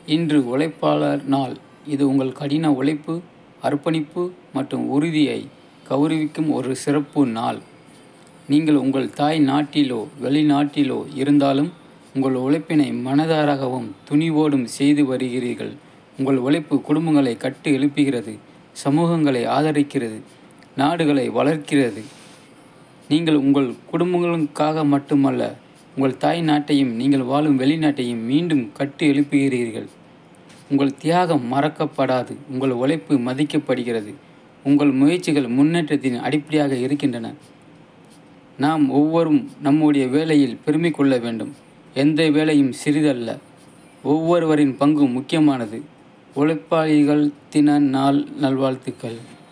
இன்று உழைப்பாளர் நாள் இது உங்கள் கடின உழைப்பு அர்ப்பணிப்பு மற்றும் உறுதியை கௌரவிக்கும் ஒரு சிறப்பு நாள் நீங்கள் உங்கள் தாய் நாட்டிலோ வெளிநாட்டிலோ இருந்தாலும் உங்கள் உழைப்பினை மனதாரகவும் துணிவோடும் செய்து வருகிறீர்கள் உங்கள் உழைப்பு குடும்பங்களை கட்டு எழுப்புகிறது சமூகங்களை ஆதரிக்கிறது நாடுகளை வளர்க்கிறது நீங்கள் உங்கள் குடும்பங்களுக்காக மட்டுமல்ல உங்கள் தாய் நாட்டையும் நீங்கள் வாழும் வெளிநாட்டையும் மீண்டும் கட்டி எழுப்புகிறீர்கள் உங்கள் தியாகம் மறக்கப்படாது உங்கள் உழைப்பு மதிக்கப்படுகிறது உங்கள் முயற்சிகள் முன்னேற்றத்தின் அடிப்படையாக இருக்கின்றன நாம் ஒவ்வொரும் நம்முடைய வேலையில் பெருமை கொள்ள வேண்டும் எந்த வேலையும் சிறிதல்ல ஒவ்வொருவரின் பங்கும் முக்கியமானது உழைப்பாளிகள் தின நாள் நல்வாழ்த்துக்கள்